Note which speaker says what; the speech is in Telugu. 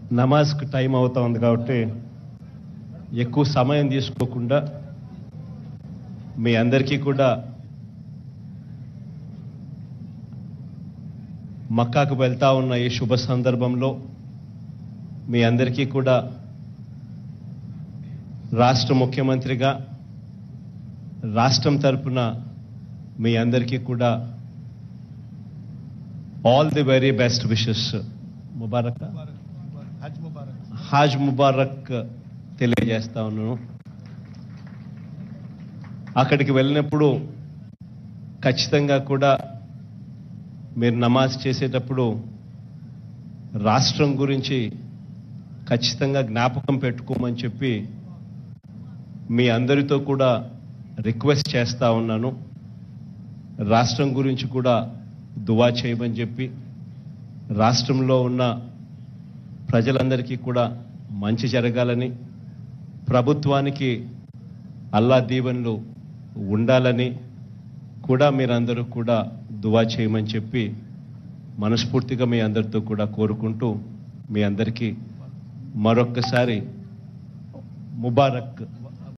Speaker 1: నమాజ్కి టైం అవుతా ఉంది కాబట్టి ఎక్కువ సమయం తీసుకోకుండా మీ అందరికీ కూడా మక్కాకు వెళ్తా ఉన్న ఈ శుభ సందర్భంలో మీ అందరికీ కూడా రాష్ట్ర ముఖ్యమంత్రిగా రాష్ట్రం తరపున మీ అందరికీ కూడా all the very best wishes ముబారక్
Speaker 2: హజ్ ముబారక్
Speaker 1: హాజ్ ముబారక్ తెలియజేస్తా ఉన్నాను అక్కడికి వెళ్ళినప్పుడు ఖచ్చితంగా కూడా మీరు నమాజ్ చేసేటప్పుడు రాష్ట్రం గురించి ఖచ్చితంగా జ్ఞాపకం పెట్టుకోమని చెప్పి మీ అందరితో కూడా రిక్వెస్ట్ చేస్తా ఉన్నాను రాష్ట్రం గురించి కూడా దువా చేయమని చెప్పి రాష్ట్రంలో ఉన్న ప్రజలందరికీ కూడా మంచి జరగాలని ప్రభుత్వానికి అల్లా దీవెనలు ఉండాలని కూడా మీరందరూ కూడా దువా చేయమని చెప్పి మనస్ఫూర్తిగా మీ అందరితో కూడా కోరుకుంటూ మీ అందరికీ మరొక్కసారి ముబారక్